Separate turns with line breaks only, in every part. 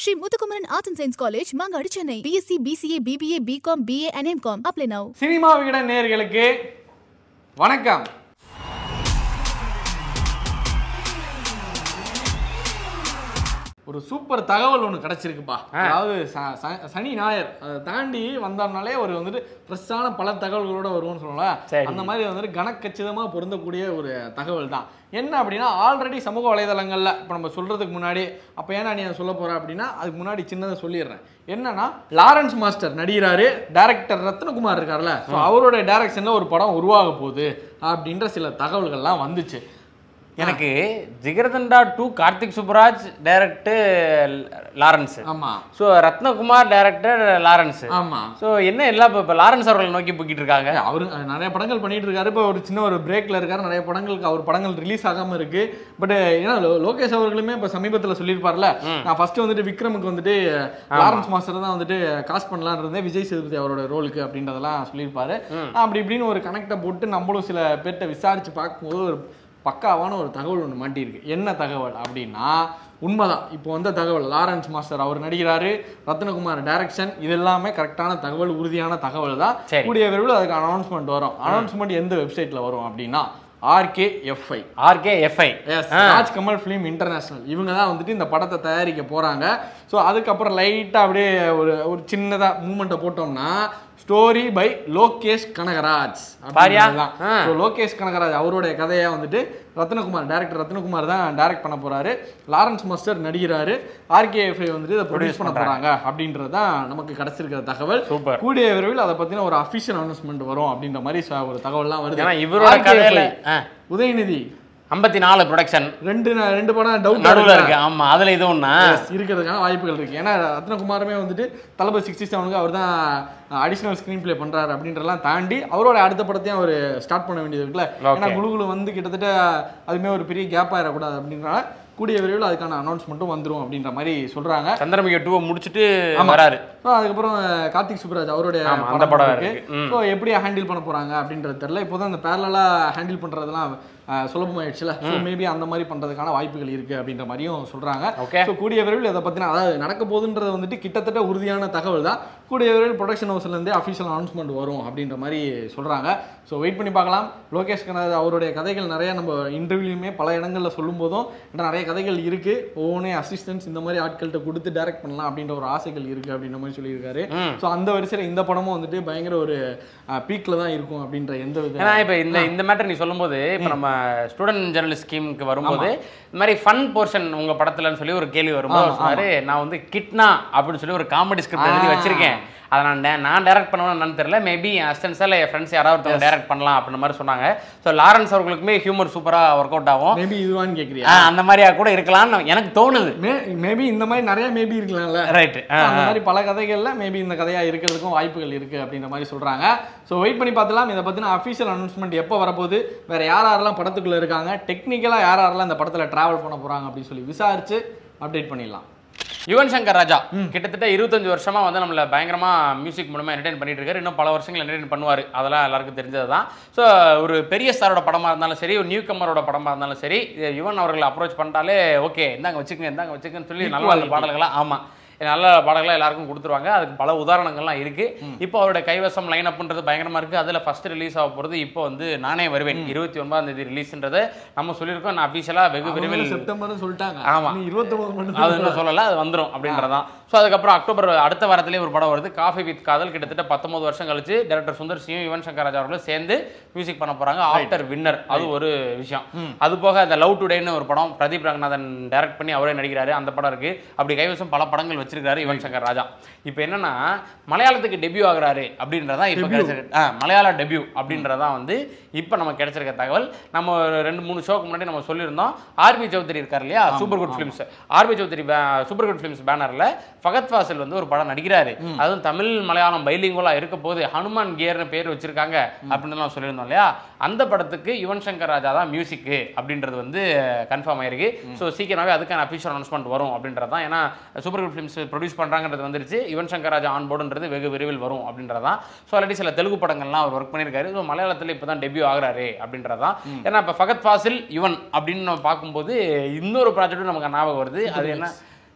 Sri Muthukumaran Arts and Science College, Mangadi, Chennai. BSc, BCA, BBA, BCom, BA and MCom. Apply now.
Cinema Vikatan நேயர்களுக்கு வணக்கம் ஒரு super தகவல் ஒன்று கிடச்சிருக்குப்பா அதாவது ச- ச- சனி ஞாயிறு அதை தாண்டி வந்தோம்னாலே ஒரு வந்துட்டு ஃப்ரெஷ்ஷான பல தகவல்களோட வருவோம்னு சொல்லலாம்
சரி.
அந்த மாதிரி வந்துட்டு கணக்கச்சிதமாக பொருந்தக்கூடிய ஒரு தகவல் தான் என்ன அப்படின்னா ஆல்ரெடி சமூக வலைதளங்களில் இப்போ நம்ம சொல்கிறதுக்கு முன்னாடி அப்போ ஏன்னா நீ அதை சொல்ல போகிற அப்படின்னா அதுக்கு முன்னாடி சின்னதாக சொல்லிடுறேன் என்னன்னா லாரன்ஸ் மாஸ்டர் நடிகிறாரு டேரக்டர் ரத்னகுமார் இருக்கார்ல ஸோ அவரோட டைரக்ஷனில் ஒரு படம் உருவாக போகுது அப்படின்ற சில தகவல்கள்லாம் வந்துச்சு
எனக்கு ஜிகர்தண்டா டூ கார்த்திக் சுப்ராஜ் டைரக்ட் லாரன்ஸ்
ஆமாம்
ஸோ ரத்னகுமார் டைரக்டர் லாரன்ஸ்
ஆமாம்
ஸோ என்ன எல்லாம் இப்போ இப்போ லாரன்ஸ் அவர்களை நோக்கி போய்கிட்டு இருக்காங்க
அவரு நிறைய படங்கள் பண்ணிட்டு இருக்காரு இப்போ ஒரு சின்ன ஒரு பிரேக்ல இருக்காரு நிறைய படங்களுக்கு அவர் படங்கள் ரிலீஸ் ஆகாம இருக்கு பட் ஏன்னா லோ- லோகேஷ் அவர்களுமே இப்போ சமீபத்தில் சொல்லியிருப்பார்ல நான் ஃபர்ஸ்ட் வந்துட்டு விக்ரமுக்கு வந்துட்டு லாரன்ஸ் மாஸ்டர் தான் வந்துட்டு காஸ்ட் பண்ணலான்னு இருந்தேன் விஜய் சேதுபதி அவரோட ரோலுக்கு அப்படின்றதெல்லாம் சொல்லியிருப்பாரு அப்படி இப்படின்னு ஒரு கனெக்டை போட்டு நம்மளும் சில பேர்கிட்ட விசாரிச்சு பார்க்கும்போது ஒரு பக்காவான ஒரு தகவல் ஒன்று மாட்டியிருக்கு என்ன தகவல் அப்படின்னா உண்மைதான் இப்போ வந்த தகவல் லாரன்ஸ் மாஸ்டர் அவர் நடிகிறாரு ரத்னகுமார் டைரக்ஷன் இது எல்லாமே கரெக்டான தகவல் உறுதியான தகவல் தான்
சரி.
கூடிய விரைவில் அதுக்கு அனௌன்ஸ்மெண்ட் வரும் அனௌன்ஸ்மெண்ட் எந்த வெப்சைட்ல வரும் அப்படின்னா RK FI
RK FI
S Raj Kamal film international இவங்க தான் வந்துட்டு இந்த படத்தை தயாரிக்க போறாங்க ஸோ அதுக்கப்புறம் லைட்டாக அப்படியே ஒரு ஒரு சின்னதாக மூமெண்ட்டை போட்டோம்னா ஸ்டோரி பை லோகேஷ் கனகராஜ்
பாரியா? ஆ.
ஸோ லோகேஷ் கனகராஜ் அவருடைய கதையை வந்துட்டு ரத்னகுமார் டேரக்டர் ரத்னகுமார் தான் டைரக்ட் பண்ண போறாரு லாரன்ஸ் மாஸ்டர் நடிகிறாரு ஆர்கேஎஃப்ஐ வந்துட்டு இதை ப்ரொடியூஸ் பண்ண போறாங்க அப்படின்றது தான் நமக்கு கிடைச்சிருக்கிற தகவல்
Super.
கூடிய விரைவில் அதை பத்தின ஒரு அஃபிஷியல் அனௌன்ஸ்மெண்ட் வரும் அப்படின்ற மாதிரி ச- ஒரு தகவல்லாம் வருது
ஏன்னா இவரோட
RKFI,
கதையில ஆ,
உதயநிதி
ஐம்பத்தி நாலு ப்ரொடக்ஷன்
ரெண்டு ந- ரெண்டு படம் டவுட்
நடுவில் இருக்கு ஆமா அதுல இது ஒண்ணா
இருக்கிறதுக்கான வாய்ப்புகள் இருக்கு ஏன்னா ரத்னகுமாருமே வந்துட்டு தளபதி சிக்ஸ்டி செவனுக்கு அவர் தான் அடிஷனல் ஸ்க்ரீன் ப்ளே பண்றாரு அப்படின்றலாம் தாண்டி அவரோட அடுத்த படத்தையும் அவர் ஸ்டார்ட் பண்ண வேண்டியது இருக்குல்ல ஏன்னா
Okay.
குழு குழு வந்து கிட்டத்தட்ட அதுமே ஒரு பெரிய கேப் ஆயிடக்கூடாது அப்படின்றனால கூடிய விரைவில் அதுக்கான அனௌன்ஸ்மெண்ட்டும் வந்துரும் அப்படின்ற மாதிரி சொல்றாங்க
சந்திரமுகி டூவை முடிச்சுட்டு வராரு
ஸோ அதுக்கப்புறம் கார்த்திக் சுப்ராஜ் அவருடைய
ஆமா, அந்த படம் இருக்கு. ம்.
ஸோ எப்படி ஹேண்டில் பண்ண போறாங்க அப்படின்றது தெரியல இப்போ தான் அந்த பேரலா ஹேண்டில் பண்றதெல்லாம் அஹ், சுலபமாயிடுச்சுல ஸோ மேபி அந்த மாதிரி பண்றதுக்கான வாய்ப்புகள் இருக்கு அப்படின்ற மாதிரியும் சொல்றாங்க
Okay.
ஸோ கூடிய விரைவில் இதை பத்தின அதாவது நடக்க போகுதுன்றது வந்துட்டு கிட்டத்தட்ட உறுதியான தகவல் தான் கூடிய விரைவில் ப்ரொடக்ஷன் ஹவுஸ்ல இருந்தே அஃபிஷியல் அனௌன்ஸ்மெண்ட் வரும் அப்படின்ற மாதிரி சொல்றாங்க ஸோ வெயிட் பண்ணி பார்க்கலாம் லோகேஷ் கனகராஜ் அவருடைய கதைகள் நிறைய நம்ம இன்டர்வியூலையுமே பல இடங்களில் சொல்லும் போதும் இன்னும் நிறைய கதைகள் இருக்கு ஒவ்வொன்றே அசிஸ்டன்ஸ் இந்த மாதிரி ஆட்கள்கிட்ட கொடுத்து டைரக்ட் பண்ணலாம் அப்படின்ற ஒரு ஆசைகள் இருக்கு அப்படின்ற மாதிரி சொல்லியிருக்காரு
ம்.
ஸோ அந்த வரிசையில் இந்த படமும் வந்துட்டு பயங்கர ஒரு பீக்ல தான் இருக்கும் அப்படின்ற எந்த வித
ஏன்னா இப்போ இந்த இந்த மேட்டர் நீ சொல்லும்போது இப்போ நம்ம ஸ்டூடெண்ட் ஜெர்னலிஸ்ட் ஸ்கீமுக்கு வரும்போது இந்த மாதிரி ஃபன் போர்ஷன் உங்க படத்துலன்னு சொல்லி ஒரு கேள்வி வரும்போது அவர் சொன்னாரு நான் வந்து கிட்னா அப்படின்னு சொல்லி ஒரு காமெடி ஸ்கிரிப்ட் எழுதி
ஆ.
வச்சிருக்கேன் அதை நான் டே- நான் டைரக்ட் பண்ணுவேன்னு என்னன்னு தெரியல மேபி அசிஸ்டன்ஸாக இல்லை என் ஃப்ரெண்ட்ஸ் யாராவது ஒருத்தவங்க டைரக்ட் பண்ணலாம் அப்படின்ற மாதிரி சொன்னாங்க ஸோ லாரன்ஸ் அவர்களுக்குமே ஹியூமர் சூப்பராக ஒர்க் அவுட் ஆகும்
மேபி இதுவான்னு கேட்குறியா
ஆ, அந்த மாதிரியா கூட இருக்கலாம்னு எனக்கு தோணுது
மே மேபி இந்த மாதிரி நிறைய மேபி இருக்கலாம்ல
ரைட்டு
அந்த மாதிரி பல கதைகள்ல மேபி இந்த கதையா இருக்கிறதுக்கும் வாய்ப்புகள் இருக்கு அப்படின்ற மாதிரி சொல்றாங்க ஸோ வெயிட் பண்ணி பார்த்துலாம் இதை பத்தின அஃபிஷியல் அனௌன்ஸ்மெண்ட் எப்போ வரப்போகுது வேற யார் யாரெல்லாம் படத்துக்குள்ள இருக்காங்க டெக்னிக்கலா யார் யாரெல்லாம் இந்த படத்துல டிராவல் பண்ண போறாங்க அப்படின்னு சொல்லி விசாரிச்சு அப்டேட் பண்ணிடலாம்
யுவன் சங்கர் ராஜா கிட்டத்தட்ட இருபத்தஞ்சு வருஷமா வந்து நம்மள பயங்கரமா மியூசிக் மூலமா என்டர்டைன் பண்ணிட்டு இருக்காரு இன்னும் பல வருஷங்கள் என்டர்டைன் பண்ணுவார் அதெல்லாம் எல்லாருக்கும் தெரிஞ்சது தான் ஸோ ஒரு பெரிய ஸ்டாரோட படமா இருந்தாலும் சரி ஒரு நியூ கம்மரோட படமா இருந்தாலும் சரி இது யுவன் அவர்களை அப்ரோச் பண்ணிட்டாலே ஓகே இந்தாங்க வச்சுக்கங்க இந்தாங்க வச்சுக்கன்னு சொல்லி நல்ல நல்ல பாடல்களா ஆமா நல்ல பாடல்களை எல்லாருக்கும் கொடுத்துருவாங்க அதுக்கு பல உதாரணங்கள்லாம் இருக்கு இப்போ அவரோட கைவசம் லைன் அப்ன்றது பயங்கரமா இருக்கு அதுல ஃபர்ஸ்ட் ரிலீஸ் ஆக போறது இப்போ வந்து நானே வருவேன் இருபத்தி ஒன்பதாம் தேதி ரிலீஸ்ன்றதை நம்ம சொல்லியிருக்கோம் நான் அபிஷியலா வெகு விரைவில்
செப்டம்பர்னு சொல்லிட்டாங்க
ஆமா.
இருபத்தொன்பது மட்டும்
அது இன்னும் சொல்லல அது வந்துரும் அப்படின்றதான் ஸோ அதுக்கப்புறம் அக்டோபர் அடுத்த வாரத்திலே ஒரு படம் வருது காஃபி வித் காதல் கிட்டத்தட்ட பத்தொன்பது வருஷம் கழிச்சு டேரக்டர் சுந்தர் சியும் யுவன் சங்கர் ராஜா அவர்களும் சேர்ந்து மியூசிக் பண்ண போறாங்க ஆஃப்டர் வின்னர் அது ஒரு விஷயம் அது போக அந்த லவ் டுடேன்னு ஒரு படம் பிரதீப் ரங்கநாதன் டைரக்ட் பண்ணி அவரே நடிக்கிறாரு அந்த படம் இருக்கு அப்படி கைவசம் பல படங்கள் வச்சிருக்காரு யுவன் சங்கர் ராஜா இப்போ என்னன்னா மலையாளத்துக்கு டெபியூ ஆகுறாரு அப்படின்றதா இப்போ கிடைச்சிருக்கு ஆ, மலையாள டெபியூ அப்படின்றதான் வந்து இப்போ நமக்கு கிடைச்சிருக்க தகவல் நம்ம ஒரு ரெண்டு மூணு ஷோக்கு முன்னாடி நம்ம சொல்லியிருந்தோம் ஆர்பி சௌத்ரி இருக்கார் இல்லையா super good films RB Choudary super good films பேனர்ல ஃபகத் ஃபாசில் வந்து ஒரு படம் நடிக்கிறாரு அதுவும் தமிழ் மலையாளம் பைலிங்குவலா இருக்க போது ஹனுமான் கியர்னு பேர் வச்சிருக்காங்க அப்படின்னு நம்ம சொல்லியிருந்தோம் இல்லையா அந்த படத்துக்கு யுவன் சங்கர் ராஜா தான் மியூசிக் அப்படின்றது வந்து கன்ஃபார்ம் ஆயிருக்கு ஸோ சீக்கிரமாவே அதுக்கான அஃபிஷியல் அனௌன்ஸ்மெண்ட் வரும் அப்படின்றது தான் ஏன்னா சூப்பர் குட் ஃபிலிம்ஸ் ப்ரொடியூஸ் பண்றாங்கன்றது வந்துருச்சு யுவன் சங்கர் ராஜா ஆன் போர்டுன்றது வெகு விரைவில் வரும் அப்படின்றதான் ஸோ ஆல்ரெடி சில தெலுங்கு படங்கள்லாம் அவர் ஒர்க் பண்ணியிருக்காரு ஸோ மலையாளத்தில் இப்போ தான் டெபியூ ஆகுறாரு அப்படின்றதான் ஏன்னா இப்போ ஃபகத் ஃபாசில் யுவன் அப்படின்னு நம்ம பார்க்கும்போது இன்னொரு ப்ராஜெக்ட்டும் நமக்கு ஞாபகம் வருது அது என்ன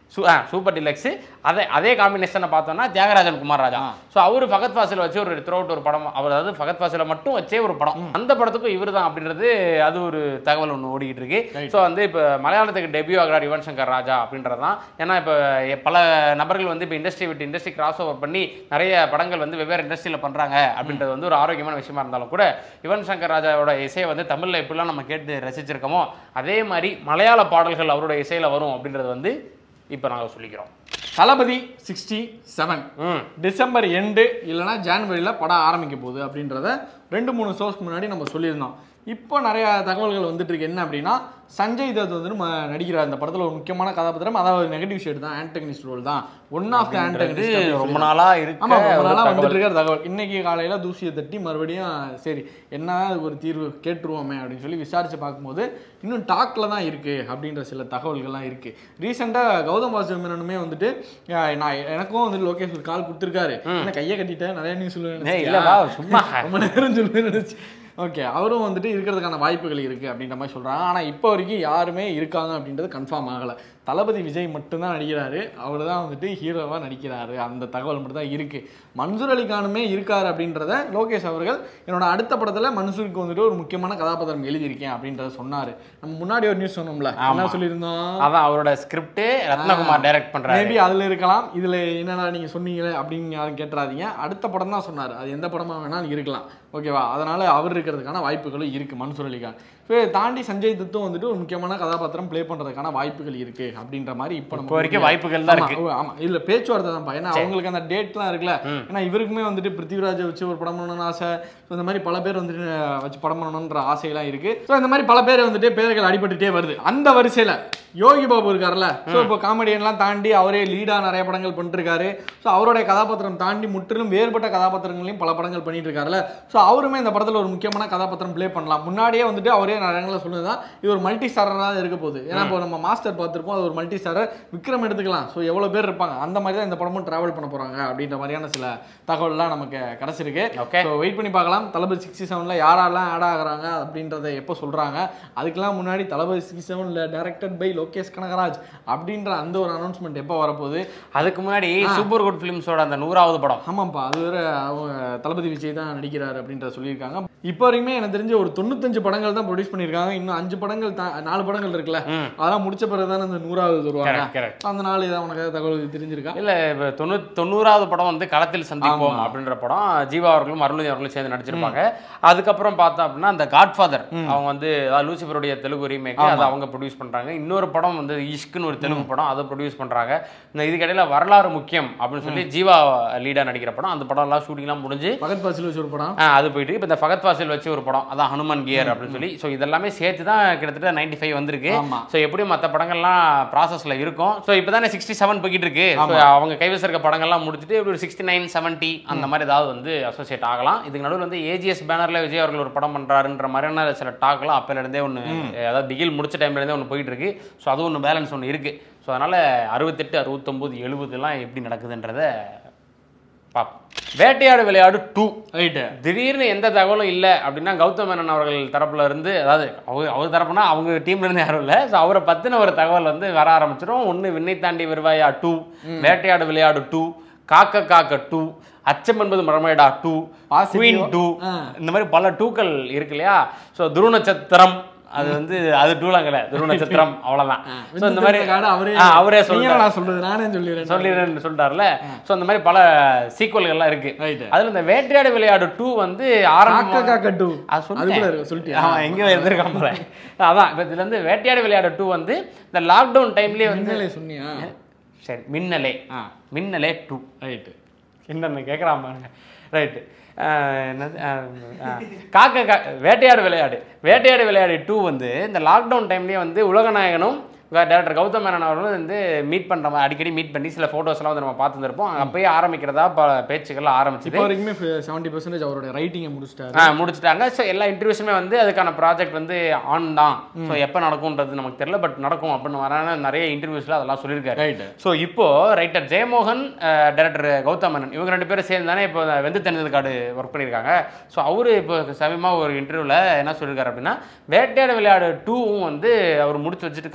சூ ஆ சூப்பர் டிலக்ஸ் அதே அதே காம்பினேஷனை பார்த்தோம்னா தியாகராஜன் குமார் ராஜா ஸோ அவர் ஃபகத் ஃபாசில் வச்சு ஒரு த்ரூ ஒரு படம் அவர் அதாவது ஃபகத் ஃபாசில மட்டும் வச்சே ஒரு படம் அந்த படத்துக்கும் இவர் தான் அப்படின்றது அது ஒரு தகவல் ஒன்று ஓடிக்கிட்டு இருக்கு ஸோ வந்து இப்போ மலையாளத்துக்கு டெபியூ ஆகிறார் யுவன் சங்கர் ராஜா அப்படின்றது தான் ஏன்னா இப்போ பல நபர்கள் வந்து இப்போ இண்டஸ்ட்ரி விட்டு இண்டஸ்ட்ரி கிராஸ் ஓவர் பண்ணி நிறைய படங்கள் வந்து வெவ்வேறு இண்டஸ்ட்ரியில் பண்ணுறாங்க அப்படின்றது வந்து ஒரு ஆரோக்கியமான விஷயமா இருந்தாலும் கூட யுவன் சங்கர் ராஜாவோட இசையை வந்து தமிழில் எப்படிலாம் நம்ம கேட்டு ரசிச்சிருக்கோமோ அதே மாதிரி மலையாள பாடல்கள் அவரோட இசையில் வரும் அப்படின்றது வந்து இப்போ நாங்கள் சொல்லிக்கிறோம்
தளபதி சிக்ஸ்டி செவன்
ம்
டிசம்பர் எண்டு இல்லைனா ஜான்வரியில் படம் ஆரம்பிக்க போகுது அப்படின்றத ரெண்டு மூணு ஷோஸ்க்கு முன்னாடி நம்ம சொல்லியிருந்தோம் இப்போ நிறைய தகவல்கள் வந்துட்டு இருக்கு என்ன அப்படின்னா சஞ்சய் தத் வந்து நம்ம நடிக்கிற அந்த படத்தில் ஒரு முக்கியமான கதாபாத்திரம் அதாவது நெகட்டிவ் ஷேட் தான் ஆண்டகனிஸ்ட் ரோல் தான் ஒன் ஆஃப் த
இது
ஆண்டகனிஸ்ட்
ரொம்ப நாளா இருக்கு
ஆமா ரொம்ப
ஒரு
நாளா
தகவல்.
வந்துட்டு இருக்கிற தகவல் இன்னைக்கு காலையில தூசியை தட்டி மறுபடியும் சரி என்ன அதுக்கு ஒரு தீர்வு கேட்டுருவோமே அப்படின்னு சொல்லி விசாரிச்சு பார்க்கும்போது இன்னும் டாக்ல தான் இருக்கு அப்படின்ற சில தகவல்கள்லாம் இருக்கு ரீசெண்டா கௌதம் வாசுமேனனுமே வந்துட்டு அஹ், நான் எனக்கும் வந்து லோகேஷ் ஒரு கால் கொடுத்துருக்காரு என்ன கையை கட்டிட்டேன் நிறைய நியூஸ்
ஏய், இல்லடா, சும்மா.
ரொம்ப நேரம் சொல்லுவேன் நினைச்சு ஓகே அவரும் வந்துட்டு இருக்கிறதுக்கான வாய்ப்புகள் இருக்கு அப்படின்ற மாதிரி சொல்றாங்க ஆனா இப்போ வரைக்கும் யாருமே இருக்காங்க அப்படின்றது கன்ஃபார்ம் ஆகல தளபதி விஜய் மட்டும்தான் நடிக்கிறாரு அவர் தான் வந்துட்டு ஹீரோவாக நடிக்கிறாரு அந்த தகவல் மட்டும் தான் இருக்கு மன்சூர் அலிகானுமே இருக்காரு அப்படின்றத லோகேஷ் அவர்கள் என்னோட அடுத்த படத்துல மன்சூருக்கு வந்துட்டு ஒரு முக்கியமான கதாபாத்திரம் எழுதியிருக்கேன் அப்படின்றத சொன்னாரு நம்ம முன்னாடி ஒரு நியூஸ் சொன்னோம்ல என்ன சொல்லியிருந்தோம்
அதான் அவரோட ஸ்கிரிப்ட் ரத்னகுமார் டைரக்ட் பண்றாரு
மேபி அதுல இருக்கலாம் இதுல என்னடா நீங்க சொன்னீங்களே அப்படின்னு யாரும் கேட்டுறாதீங்க அடுத்த படம் தான் சொன்னார் அது எந்த படமா வேணாலும் இருக்கலாம் ஓகேவா அதனால அவர் இருக்கிறதுக்கான வாய்ப்புகளும் இருக்கு மன்சூர் அலிகான் இப்போ தாண்டி சஞ்சய் தத்தும் வந்துட்டு ஒரு முக்கியமான கதாபாத்திரம் ப்ளே பண்றதுக்கான வாய்ப்புகள் இருக்கு அப்படின்ற மாதிரி இப்போ நம்ம
இப்போ வரைக்கும் வாய்ப்புகள் தான்
ஆமா,
இருக்கு
ஓ, ஆமா இதுல பேச்சுவார்த்தை தான் ஏன்னா அவங்களுக்கு அந்த டேட்லாம் இருக்குல்ல ஏன்னா இவருக்குமே வந்துட்டு பிருத்திவிராஜை வச்சு ஒரு படம் பண்ணணும்னு ஆசை ஸோ இந்த மாதிரி பல பேர் வந்துட்டு அஹ், வச்சு படம் பண்ணணுன்ற ஆசையெல்லாம் இருக்கு ஸோ இந்த மாதிரி பல பேர் வந்துட்டு பேர்கள் அடிபட்டுட்டே வருது அந்த வரிசையில யோகி பாபு இருக்கார்ல ஸோ இப்போ காமெடியன்லாம் தாண்டி அவரே லீடா நிறைய படங்கள் பண்ணிட்டு இருக்காரு ஸோ அவருடைய கதாபாத்திரம் தாண்டி முற்றிலும் வேறுபட்ட கதாபாத்திரங்களையும் பல படங்கள் பண்ணிட்டு இருக்காருல்ல ஸோ அவருமே இந்த படத்துல ஒரு முக்கியமான கதாபாத்திரம் ப்ளே பண்ணலாம் முன்னாடியே வந்துட்டு அவரே நிறைய இடங்களில் சொன்னதுதான் இது ஒரு மல்டி ஸ்டாரராக இருக்க போகுது ஏன்னா இப்போ நம்ம மாஸ்டர் பார்த்திருப்போம் அது ஒரு மல்டி ஸ்டாரர் விக்ரம் எடுத்துக்கலாம் ஸோ எவ்வளவு பேர் இருப்பாங்க அந்த மாதிரி தான் இந்த படமும் டிராவல் பண்ண போறாங்க அப்படின்ற மாதிரியான சில தகவல்லாம் நமக்கு கிடைச்சிருக்கு
Okay.
ஸோ வெயிட் பண்ணி பார்க்கலாம் தளபதி சிக்ஸ்டி செவனில் யாரெல்லாம் ஆட் ஆகுறாங்க அப்படின்றத எப்போ சொல்றாங்க அதுக்கெல்லாம் முன்னாடி தளபதி சிக்ஸ்டி செவனில் டைரக்டட் பை லோகேஷ் கனகராஜ் அப்படின்ற அந்த ஒரு அனௌன்ஸ்மெண்ட் எப்போ வரப்போகுது
அதுக்கு முன்னாடி சூப்பர் குட் ஃபிலிம்ஸோட அந்த நூறாவது படம்
ஆமாப்பா அது வேற அவங்க தளபதி விஜய் தான் நடிக்கிறாரு அப்படின்ற சொல்லியிருக்காங்க இப்போ வரைக்குமே எனக்கு தெரிஞ்ச ஒரு தொண்ணூத்தஞ்சு படங்கள் தான் ப்ரொடியூஸ் பண்ணியிருக்காங்க இன்னும் அஞ்சு படங்கள் தான் நாலு படங்கள் இருக்குல்ல
ம்.
அதெல்லாம் முடிச்ச பிறகு தானே அந்த நூறாவது வருவாங்க
Correct, correct.
அந்த நாள் இதான் உனக்கு ஏதாவது தகவல் தெரிஞ்சிருக்கா
இல்ல இப்ப தொண்ணூ தொண்ணூறாவது படம் வந்து களத்தில் சந்திப்போம் அப்படின்ற படம் ஜீவா அவர்களும் அருள்நிதி அவர்களும் சேர்ந்து நடிச்சிருப்பாங்க அதுக்கப்புறம் பார்த்தோம் அப்படின்னா அந்த காட்ஃபாதர் அவங்க வந்து அதாவது லூசிஃபருடைய தெலுங்கு ரீமேக் அதை அவங்க ப்ரொடியூஸ் பண்றாங்க இன்னொரு படம் வந்து இஷ்குன்னு ஒரு தெலுங்கு படம் அதை ப்ரொடியூஸ் பண்றாங்க இந்த இதுக்கிடையில வரலாறு முக்கியம் அப்படின்னு சொல்லி ஜீவா லீடா நடிக்கிற படம் அந்த படம் எல்லாம் ஷூட்டிங்லாம் முடிஞ்சு
பகத் பாசில் வச்சு ஒரு படம்
ஆ, அது போயிட்டு இப்போ இந்த ஃபகத் வாசில் வச்சு ஒரு படம் அதான் ஹனுமான் கியர் அப்படின்னு சொல்லி ஸோ இதெல்லாமே சேர்த்து தான் கிட்டத்தட்ட நைன்டி ஃபைவ் வந்திருக்கு
ஆமா.
ஸோ எப்படியும் மற்ற படங்கள்லாம் ப்ராசஸில் இருக்கும் ஸோ இப்போ தானே சிக்ஸ்டி செவன் போய்கிட்டு இருக்கு So, அவங்க கைவசம் இருக்க படங்கள்லாம் முடிச்சுட்டு இப்படி ஒரு சிக்ஸ்டி நைன் செவன்ட்டி அந்த மாதிரி ஏதாவது வந்து அசோசியேட் ஆகலாம் இதுக்கு நடுவில் வந்து ஏஜிஎஸ் பேனரில் விஜய் அவர்கள் ஒரு படம் பண்ணுறாருன்ற மாதிரியான சில டாக்லாம் அப்போலேருந்தே ஒன்று அதாவது பிகில் முடிச்ச டைம்லேருந்தே ஒன்று போயிட்டு இருக்கு ஸோ அது ஒன்று பேலன்ஸ் ஒன்று இருக்கு ஸோ அதனால் அறுபத்தெட்டு அறுபத்தொம்போது எழுபதுலாம் எப்படி நடக்குதுன்றத பார்ப்போம் வேட்டையாடு விளையாடு டூ
ரைட்டு
திடீர்னு எந்த தகவலும் இல்லை அப்படின்னா கௌதம் மேனன் அவர்கள் தரப்புல இருந்து அதாவது அவர் அவர் தரப்புனா அவங்க டீம்ல இருந்து யாரும் இல்லை ஸோ அவரை பத்தின ஒரு தகவல் வந்து வர ஆரம்பிச்சிடும் ஒன்று விண்ணை தாண்டி வருவாயா டூ வேட்டையாடு விளையாடு டூ காக்க காக்க to Achcham Enbadhu Madamaiyada to
Positive.
Queen to
ஆ.
இந்த மாதிரி பல டூக்கள் இருக்கு இல்லையா ஸோ துரு நட்சத்திரம் அது வந்து அது டூலாங்கல துரு நட்சத்திரம் அவ்வளவுதான் ஸோ இந்த மாதிரி
காடு அவரே
ஆ, அவரே
நீங்க
சொல்றாரு
நான் சொல்றது நானே சொல்லிடுறேன்
சொல்லிடுறேன்னு சொல்லிட்டார்ல ஸோ அந்த மாதிரி பல சீக்வல்கள்லாம் இருக்கு
ரைட்டு
அதுல இந்த வேட்டையாடு விளையாடு டூ வந்து
காக்கா
ஆரம்பமா
காக்கா டூ
அது
அது கூட
சொல்லிட்டேன்
இருக்கு சொல்லிட்டியா
ஆமா எங்க இருந்திருக்கான் போல அதான் இப்போ இதுல இருந்து வேட்டையாடு விளையாடு டூ வந்து இந்த லாக்டவுன் டைம்லயே வந்து
மின்னலே சொன்னியா
சரி மின்னலே
ஆ
மின்னலே டூ
ரைட்டு
என்னன்னு கேட்குறான் பாருங்க ரைட்டு என்னது ஆஹ், ஆஹ். காக்க கா வேட்டையாடு விளையாடு வேட்டையாடு விளையாடு டூ வந்து இந்த லாக்டவுன் டைம்லேயே வந்து உலகநாயகனும் டேரக்டர் கௌதம் மேனன் அவர்களும் வந்து மீட் பண்ணுற மாதிரி அடிக்கடி மீட் பண்ணி சில ஃபோட்டோஸ்லாம் வந்து நம்ம பார்த்துருப்போம் அப்பயே ஆரம்பிக்கிறதா பல பேச்சுக்கள்லாம்
இப்போ
ஆரம்பிச்சுது
வரைக்குமே செவன்டி பர்சன்டேஜ் அவரோட ரைட்டிங்கை முடிச்சிட்டாரு
ஆ முடிச்சிட்டாங்க ஸோ எல்லா இன்டர்வியூஸுமே வந்து அதுக்கான ப்ராஜெக்ட் வந்து ஆன் தான் ஸோ எப்போ நடக்கும்ன்றது நமக்கு தெரியல பட் நடக்கும் அப்படின்னு வரான நிறைய இன்டர்வியூஸில் அதெல்லாம் சொல்லியிருக்காரு
ரைட்டு
ஸோ இப்போ ரைட்டர் ஜெயமோகன் டைரக்டர் கௌதம் மேனன் இவங்க ரெண்டு பேரும் சேர்ந்து தானே இப்போ வெந்து தெரிஞ்சது கார்டு ஒர்க் பண்ணியிருக்காங்க ஸோ அவரு இப்போ சமயமாக ஒரு இன்டர்வியூவில் என்ன சொல்லியிருக்காரு அப்படின்னா வேட்டையாடு விளையாடு டூவும் வந்து அவர் முடிச்சு வச்சிருக்காரு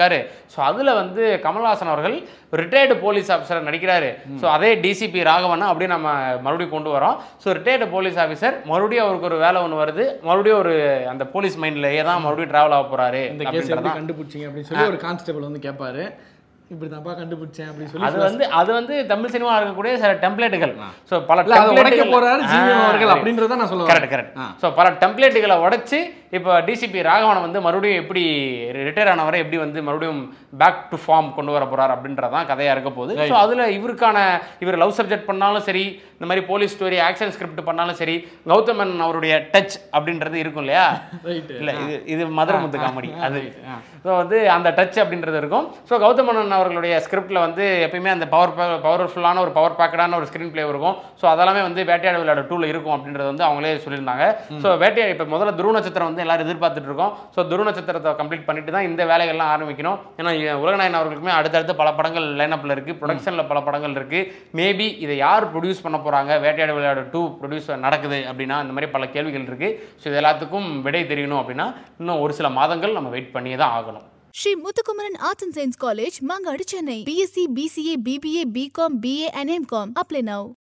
ஸோ அதில் வந்து கமல்ஹாசன் அவர்கள் ரிட்டையர்டு போலீஸ் ஆஃபீஸர் நடிக்கிறாரு ஸோ அதே டிசிபி ராகவனை அப்படியே நம்ம மறுபடியும் கொண்டு வரோம் ஸோ ரிட்டையர்டு போலீஸ் ஆஃபீஸர் மறுபடியும் அவருக்கு ஒரு வேலை ஒன்று வருது மறுபடியும் ஒரு அந்த போலீஸ் மைண்ட்லயே தான் மறுபடியும் டிராவல் ஆக போறாரு
இந்த கேஸ் எப்படி கண்டுபிடிச்சிங்க அப்படின்னு சொல்லி ஒரு கான்ஸ்டபிள் வந்து கேட்பாரு இப்படி தான்ப்பா கண்டுபிடிச்சேன் அப்படின்னு சொல்லி
அது வந்து அது வந்து தமிழ் சினிமா இருக்கக்கூடிய சில டெம்ப்ளேட்டுகள் ஸோ பல
இல்ல அதை உடைக்க
templateகள்-
போறாரு ஜிவி
ஆ,
அவர்கள் அப்படின்றத நான் சொல்ல
கரெக்ட் கரெக்ட் ஸோ பல டெம்ப்ளேட்டுகளை உடைச்சு இப்போ டிசிபி ராகவனை வந்து மறுபடியும் எப்படி ரிட்டையர் ஆனவரை எப்படி வந்து மறுபடியும் பேக் டு ஃபார்ம் கொண்டு வர போறார் அப்படின்றதான் கதையா இருக்க போகுது ஸோ அதுல இவருக்கான இவர் லவ் சப்ஜெக்ட் பண்ணாலும் சரி இந்த மாதிரி போலீஸ் ஸ்டோரி ஆக்ஷன் ஸ்கிரிப்ட் பண்ணாலும் சரி கௌதமன் அவருடைய டச் அப்படின்றது இருக்கும் இல்லையா
ரைட்டு
இல்ல இது இது மதுரமுத்து காமெடி அது ஸோ வந்து அந்த டச் அப்படின்றது இருக்கும் ஸோ கௌதமன் அவர்களுடைய ஸ்கிரிப்ட்ல வந்து எப்பயுமே அந்த பவர் பவர்ஃபுல்லான ஒரு பவர் பேக்கடான ஒரு ஸ்க்ரீன் பிளே இருக்கும் ஸோ அதெல்லாமே வந்து வேட்டையாடு விளையாட டூல இருக்கும் அப்படின்றது வந்து அவங்களே சொல்லியிருந்தாங்க ஸோ வேட்டையாடு இப்போ முதல்ல துருவ நட்சத்திரம் வந்து எல்லாரும் எதிர்பார்த்துட்டு இருக்கோம் ஸோ துருவ நட்சத்திரத்தை கம்ப்ளீட் பண்ணிட்டு தான் இந்த வேலைகள்லாம் ஆரம்பிக்கணும் ஏன்னா இ- உலகநாயகன் அவர்களுக்குமே அடுத்தடுத்து பல படங்கள் லைனப்பில் இருக்கு ப்ரொடக்ஷனில் பல படங்கள் இருக்கு மேபி இதை யார் ப்ரொடியூஸ் பண்ண போறாங்க வேட்டையாடு விளையாடு டூ ப்ரொடியூஸ் நடக்குது அப்படின்னா இந்த மாதிரி பல கேள்விகள் இருக்கு ஸோ இது எல்லாத்துக்கும் விடை தெரியணும் அப்படின்னா இன்னும் ஒரு சில மாதங்கள் நம்ம வெயிட் பண்ணியே தான் ஆகணும்
Sri Muthukumaran Arts and Science College, Mangadi, Chennai. BSc, BCA, BBA, BCom, BA and MCom. Apply now.